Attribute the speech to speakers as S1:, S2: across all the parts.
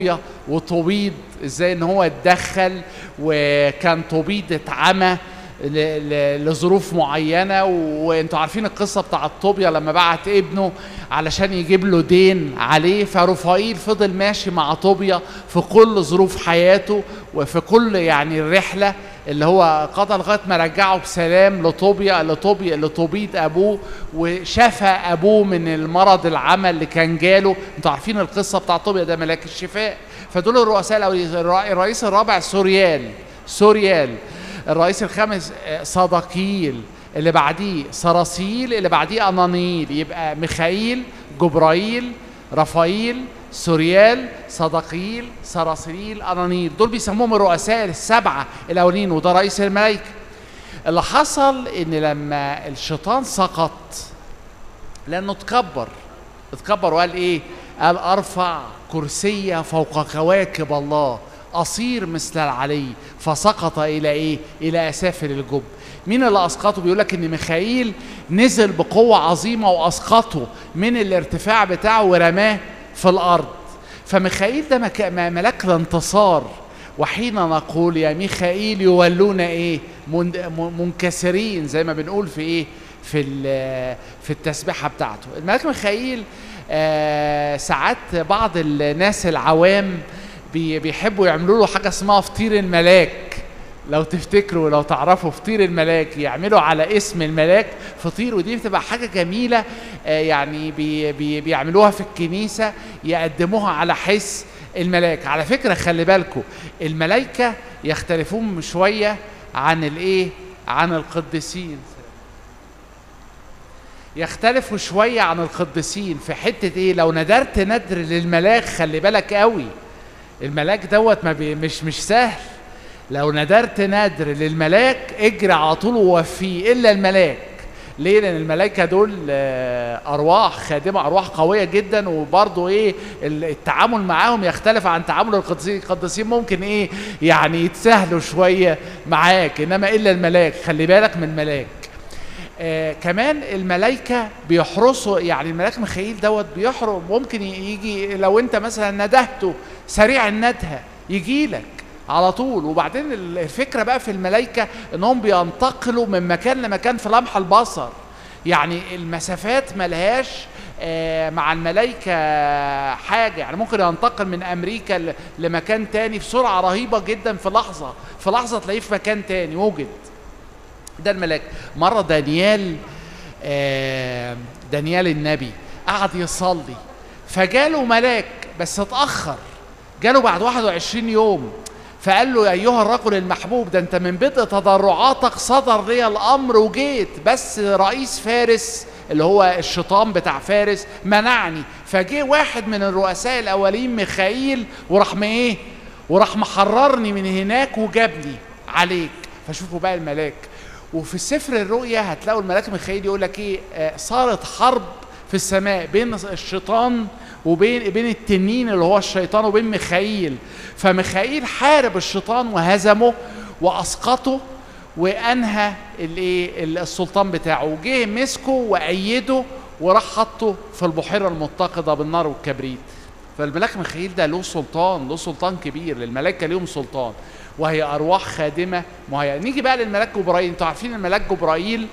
S1: وطوبيد ازاي ان هو اتدخل وكان طوبيد اتعمى ل- ل- لظروف معينه وانتوا عارفين القصه بتاعت طوبيا لما بعت ابنه علشان يجيب له دين عليه فرفائيل فضل ماشي مع طوبيا في كل ظروف حياته وفي كل يعني الرحله اللي هو قضى لغايه ما رجعه بسلام لطوبيا لطوبيا لطوبيد ابوه وشفى ابوه من المرض العمى اللي كان جاله انتوا عارفين القصه بتاعت طوبيا ده ملاك الشفاء فدول الرؤساء الأولين. الر- الرئيس الرابع سوريال سوريال الرئيس الخامس آه، صداقيل اللي بعديه صراصيل اللي بعديه انانيل يبقى ميخائيل جبرائيل رفائيل سوريال صداقيل صراصيل انانيل دول بيسموهم الرؤساء السبعه الاولين وده رئيس الملائكه اللي حصل ان لما الشيطان سقط لانه اتكبر اتكبر وقال ايه قال ارفع كرسي فوق كواكب الله اصير مثل العلي فسقط الى ايه الى اسافل الجب مين اللي اسقطه بيقول لك ان ميخائيل نزل بقوه عظيمه واسقطه من الارتفاع بتاعه ورماه في الارض فميخائيل ده مك- م- ملاك الانتصار وحين نقول يا ميخائيل يولون ايه من- م- منكسرين زي ما بنقول في ايه في ال- في التسبيحه بتاعته الملاك ميخائيل آه، ساعات بعض الناس العوام بي- بيحبوا يعملوا له حاجه اسمها فطير الملاك لو تفتكروا لو تعرفوا فطير الملاك يعملوا على اسم الملاك فطير ودي بتبقى حاجه جميله آه، يعني بي بي بيعملوها في الكنيسه يقدموها على حس الملاك على فكره خلي بالكم الملائكه يختلفون شويه عن الايه عن القديسين يختلفوا شوية عن القديسين في حتة ايه لو ندرت ندر للملاك خلي بالك قوي الملاك دوت ما بي مش مش سهل لو ندرت ندر للملاك اجري على طول ووفيه الا الملاك ليه لان الملائكه دول آه، ارواح خادمه ارواح قويه جدا وبرضه ايه ال- التعامل معاهم يختلف عن تعامل القديسين القديسين ممكن ايه يعني يتسهلوا شويه معاك انما الا الملاك خلي بالك من الملاك آه كمان الملائكة بيحرسوا يعني الملاك ميخائيل دوت بيحرم ممكن ي- يجي لو انت مثلا ندهته سريع الندهة يجي لك على طول وبعدين ال- الفكرة بقى في الملائكة انهم بينتقلوا من مكان لمكان في لمح البصر يعني المسافات ملهاش آه، مع الملائكة حاجة يعني ممكن ينتقل من أمريكا ل- لمكان تاني في سرعة رهيبة جدا في لحظة في لحظة تلاقيه في مكان تاني وجد ده الملاك مرة دانيال آه، دانيال النبي قعد يصلي فجاله ملاك بس اتأخر جاله بعد 21 يوم فقال له يا أيها الرجل المحبوب ده أنت من بدء تضرعاتك صدر لي الأمر وجيت بس رئيس فارس اللي هو الشيطان بتاع فارس منعني فجه واحد من الرؤساء الأولين ميخائيل وراح م- إيه وراح محررني من هناك وجابني عليك فشوفوا بقى الملاك وفي سفر الرؤيا هتلاقوا الملاك ميخائيل يقول لك ايه آه، صارت حرب في السماء بين الشيطان وبين بين التنين اللي هو الشيطان وبين ميخائيل فميخائيل حارب الشيطان وهزمه واسقطه وانهى الايه السلطان بتاعه وجه مسكه وايده وراح حطه في البحيره المتقده بالنار والكبريت فالملاك ميخائيل ده له سلطان له سلطان كبير للملائكه ليهم سلطان وهي ارواح خادمه مهيئه نيجي بقى للملاك جبرائيل انتوا عارفين الملاك جبرائيل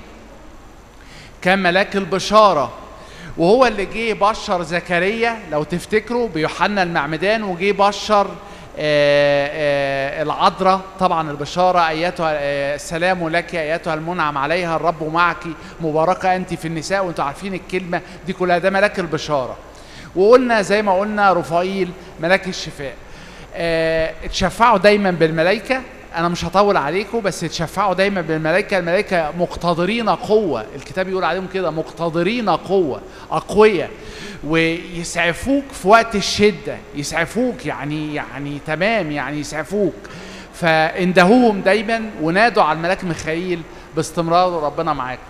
S1: كان ملاك البشاره وهو اللي جه بشر زكريا لو تفتكروا بيوحنا المعمدان وجه بشر آه، آه، العذراء طبعا البشاره ايتها آه، السلام لك ايتها المنعم عليها الرب معك مباركه انت في النساء وانتوا عارفين الكلمه دي كلها ده ملاك البشاره وقلنا زي ما قلنا رفائيل ملاك الشفاء آه، اتشفعوا دايما بالملائكه انا مش هطول عليكم بس اتشفعوا دايما بالملائكه الملائكه مقتدرين قوه الكتاب يقول عليهم كده مقتدرين قوه اقوياء ويسعفوك في وقت الشده يسعفوك يعني يعني تمام يعني يسعفوك فاندهوهم دايما ونادوا على الملاك ميخائيل باستمرار وربنا معاك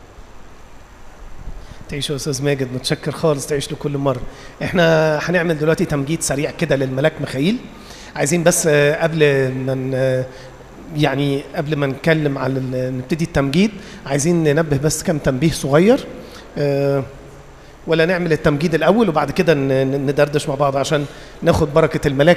S2: تعيش يا استاذ ماجد متشكر خالص تعيش له كل مره احنا هنعمل دلوقتي تمجيد سريع كده للملاك ميخائيل عايزين بس آه، قبل ما ن- آه، يعني قبل ما نتكلم على ال- نبتدي التمجيد عايزين ننبه بس كم تنبيه صغير آه، ولا نعمل التمجيد الاول وبعد كده ن- ن- ندردش مع بعض عشان ناخد بركه الملاك